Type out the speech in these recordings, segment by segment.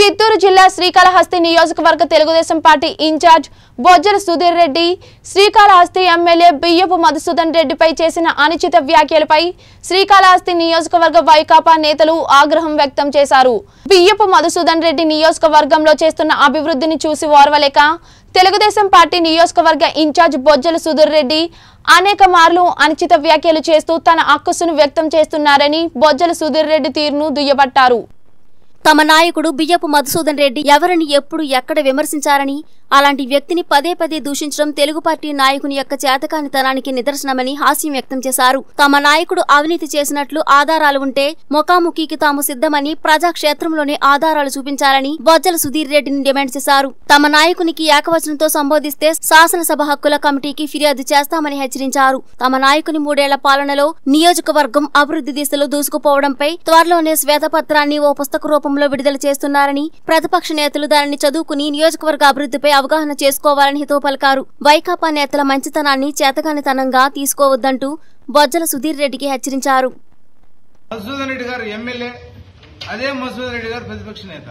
చిత్తూరు జిల్లా శ్రీకాళహస్తి నియోజకవర్గ Telugu Desam party in charge Bojjala Sudheer Reddy Srikalahasti MLA Biyyapu Madhusudhan రెడ్డిపై చేసిన అనుచిత వ్యాఖ్యలపై శ్రీకాళహస్తి నియోజకవర్గ వైకాపా నేతలు ఆగ్రహం వ్యక్తం చేశారు బియ్యపు మధుసూదన్ రెడ్డి నియోజకవర్గంలో చేస్తున్న అభివృద్ధిని చూసి ఓర్వలేక తెలుగుదేశం పార్టీ నియోజకవర్గ ఇన్ఛార్జ్ బొజ్జల సుధీర్ రెడ్డి అనేక మార్లు అనుచిత వ్యాఖ్యలు చేస్తూ తన అక్కసును వ్యక్తం చేస్తున్నారని బొజ్జల సుధీర్ రెడ్డి తీరును దుయ్యబట్టారు తమ నాయకుడు బియ్యపు మధుసూదన్ రెడ్డి ఎవరిని ఎప్పుడు ఎక్కడ విమర్శించారని అలాంటి వ్యక్తిని పదే పదే దూషించడం తెలుగు పార్టీ నాయకుని యొక్క చేతకానితనానికి నిదర్శనమని హాస్యం వ్యక్తం చేశారు తమ నాయకుడు అవినీతి చేసినట్లు ఆధారాలు ఉంటే ముఖాముఖికి తాము సిద్ధమని ప్రజాక్షేత్రంలోనే ఆధారాలు చూపించాలని బొజ్జల సుధీర్ రెడ్డిని డిమాండ్ చేశారు తమ నాయకునికి ఏకవచనంతో సంబోధిస్తే శాసనసభ హక్కుల కమిటీకి ఫిర్యాదు చేస్తామని హెచ్చరించారు తమ నాయకుని మూడేళ్ల పాలనలో నియోజకవర్గం అభివృద్ధి దిశలో దూసుకుపోవడంపై త్వరలోనే శ్వేతపత్రాన్ని ఓ పుస్తక రూపంలో విడుదల చేస్తున్నారని ప్రతిపక్ష నేతలు దానిని చదువుకుని నియోజకవర్గ అభివృద్ధిపై అవగాహన చేసుకోవాలని హితవు పలికారు వైకాపా నేతల మంచితనాన్ని చేతకానితనంగా తీసుకోవద్దంటూ బొజ్జల సుధీర్ రెడ్డికి హెచ్చరించారు మధుసూదన్ రెడ్డి గారు ఎమ్మెల్యే అదే మధుసూదన్ రెడ్డి గారు ప్రతిపక్ష నేత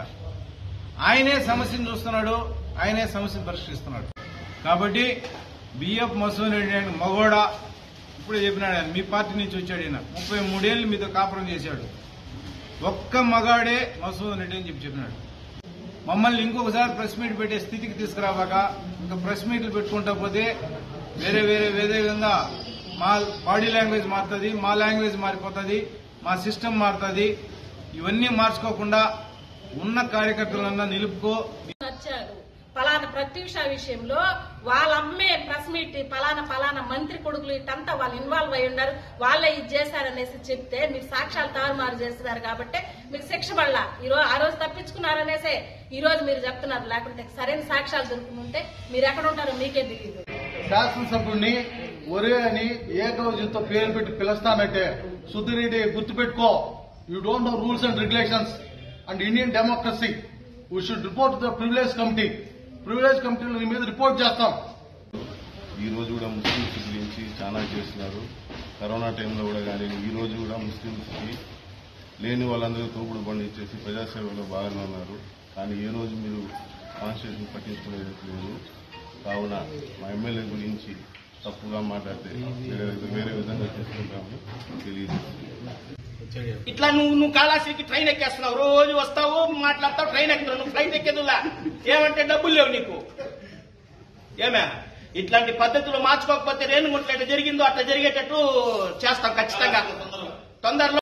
ఆయనే సమస్యను చూస్తున్నాడు ఆయనే సమస్యను పరిష్కరిస్తున్నాడు కాబట్టి బిఎఫ్ మధుసూదన్ రెడ్డి ఆయన మగోడ ఇప్పుడే చెప్పినాడు ఆయన మీ పార్టీ నుంచి వచ్చాడు ఈయన ముప్పై మూడేళ్లు మీతో కాపురం చేశాడు ఒక్క మగాడే మధుసూదన్ రెడ్డి అని చెప్పి చెప్పినాడు మమ్మల్ని ఇంకొకసారి ప్రెస్ మీట్ పెట్టే స్థితికి తీసుకురావాక ఇంకా ప్రెస్ మీట్లు పెట్టుకుంటా పోతే వేరే వేరే వేరే విధంగా మా బాడీ లాంగ్వేజ్ మారుతుంది మా లాంగ్వేజ్ మారిపోతుంది మా సిస్టమ్ మారుతుంది ఇవన్నీ మార్చుకోకుండా ఉన్న కార్యకర్తలన్నా నిలుపుకో వచ్చారు పలానా ప్రత్యూష విషయంలో వాళ్ళ అమ్మే ప్రెస్ మీట్ పలానా పలానా మంత్రి కొడుకులు ఇటంతా వాళ్ళు ఇన్వాల్వ్ అయి ఉన్నారు వాళ్ళే ఇది చేశారనేసి చెప్తే మీకు సాక్ష్యాలు తారుమారు చేస్తున్నారు కాబట్టి మీకు శిక్ష పడలా ఈ రోజు ఆ రోజు తప్పించుకున్నారనేసే ఈ రోజు మీరు చెప్తున్నారు లేకుంటే సరైన సాక్ష్యాలు దొరుకుతుంటే మీరు ఎక్కడ ఉంటారో మీకే తెలియదు శాసనసభ్యుడిని ఒరే అని ఏకవచనంతో పేరు పెట్టి పిలుస్తానంటే సుధీరెడ్డి గుర్తుపెట్టుకో you don't know rules and regulations and Indian democracy we should report the privilege committee privilege కమిటీలో నీ మీద రిపోర్ట్ చేస్తాం ఈ రోజు కూడా ముస్లింస్ గురించి చాలా చేస్తున్నారు కరోనా టైంలో కూడా కానీ ఈ రోజు కూడా ముస్లింస్కి లేని వాళ్ళందరూ తోపుడు బండి ఇచ్చేసి ప్రజాసేవలో బాగానే ఉన్నారు కానీ ఏ రోజు మీరు కాన్స్టిట్యూషన్ పట్టించుకునేది లేదు కావున మా ఎమ్మెల్యే గురించి తప్పుగా మాట్లాడితే వేరే వేరే విధంగా చేసుకుంటామని తెలియజేస్తుంది ఇట్లా నువ్వు నువ్వు కాళాశ్రీకి ట్రైన్ ఎక్కేస్తున్నావు రోజు వస్తావు మాట్లాడతావు ట్రైన్ ఎక్కుతున్నావు నువ్వు ఫ్లైట్ ఎక్కేదిలా ఏమంటే డబ్బులు లేవు నీకు ఏమే ఇట్లాంటి పద్ధతులు మార్చుకోకపోతే రేణుగుంట్ల ఎట్లా జరిగిందో అట్లా జరిగేటట్టు చేస్తాం ఖచ్చితంగా తొందరలో